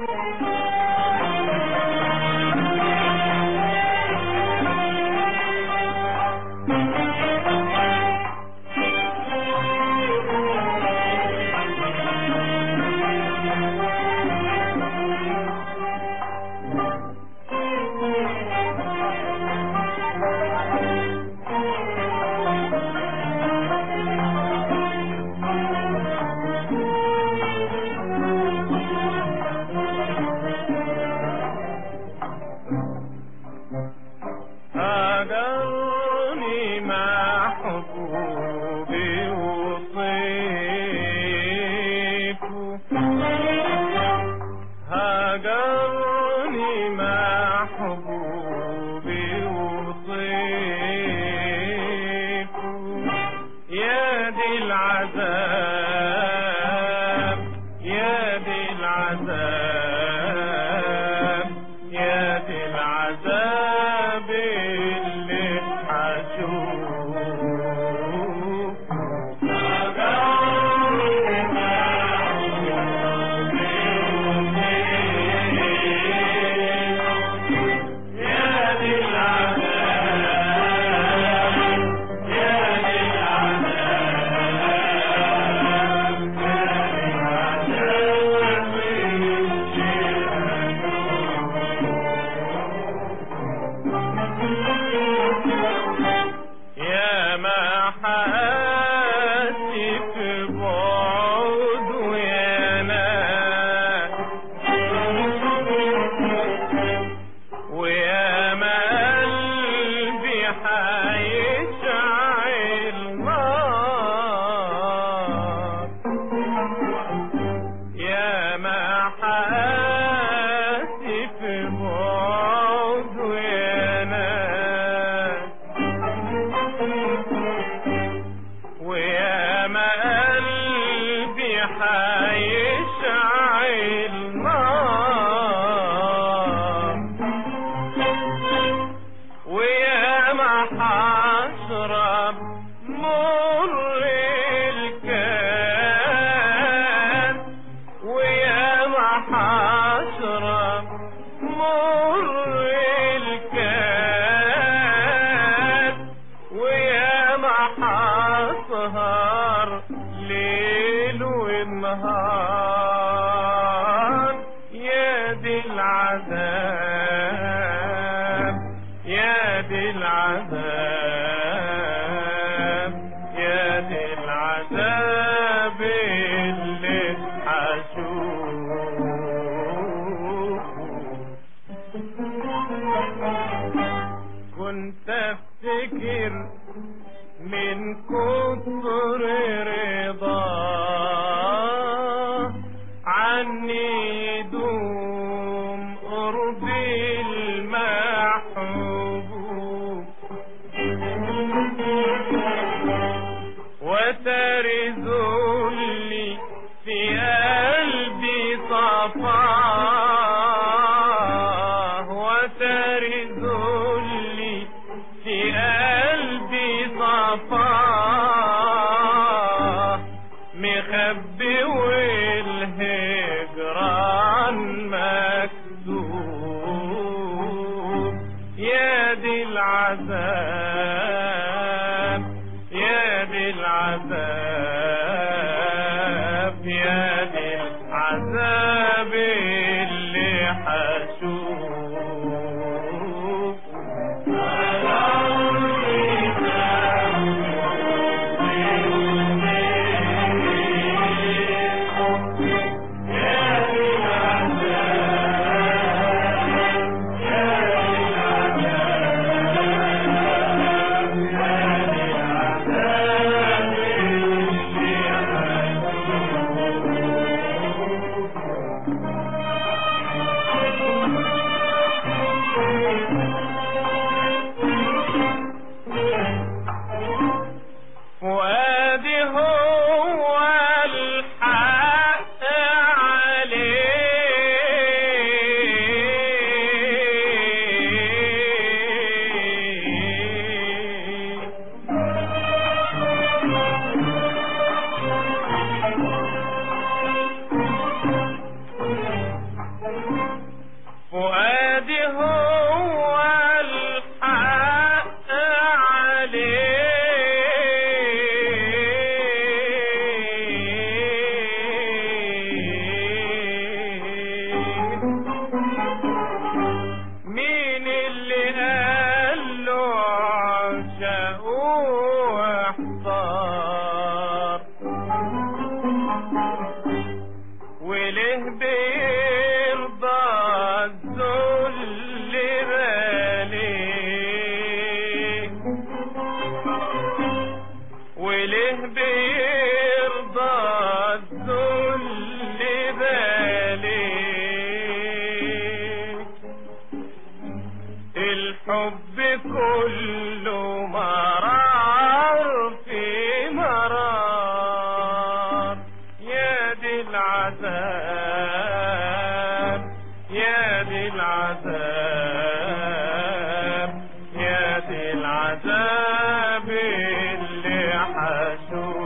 هاجرني مع حبوبي وصيفه هاجرني مع حبوبي وصيفه يا دي العذاب يا دي العذاب يا دي العذاب اللي يا ما حاسك بعد ويا ناس ويا ما قلبي حيشعل نار يا ما حاسك بعد ويا ناس ويا ما قلبي حيشعل نار ويا ما حشرب مر الكاس ويا ما حشرب مر الكاس ويا ما حسهر ليل ونهار يا دي العذاب يا دي العذاب يا دي العذاب اللي حشوفه كنت افتكر من كتر رضاه عني يدوم قربي المحبوب وتري ذلي في قلبي صفاه وتري ذلي في قلبي صفاه مخبي والهجران مكتوب يا دي العذاب يا دي العذاب يا دي العذاب اللي حشوف وله بيرضى الذل باليه وله بيرضى الذل باليه الحب كله مرار في مرار يا دي العذاب يا دي العذاب يا دي العذاب اللي حشوش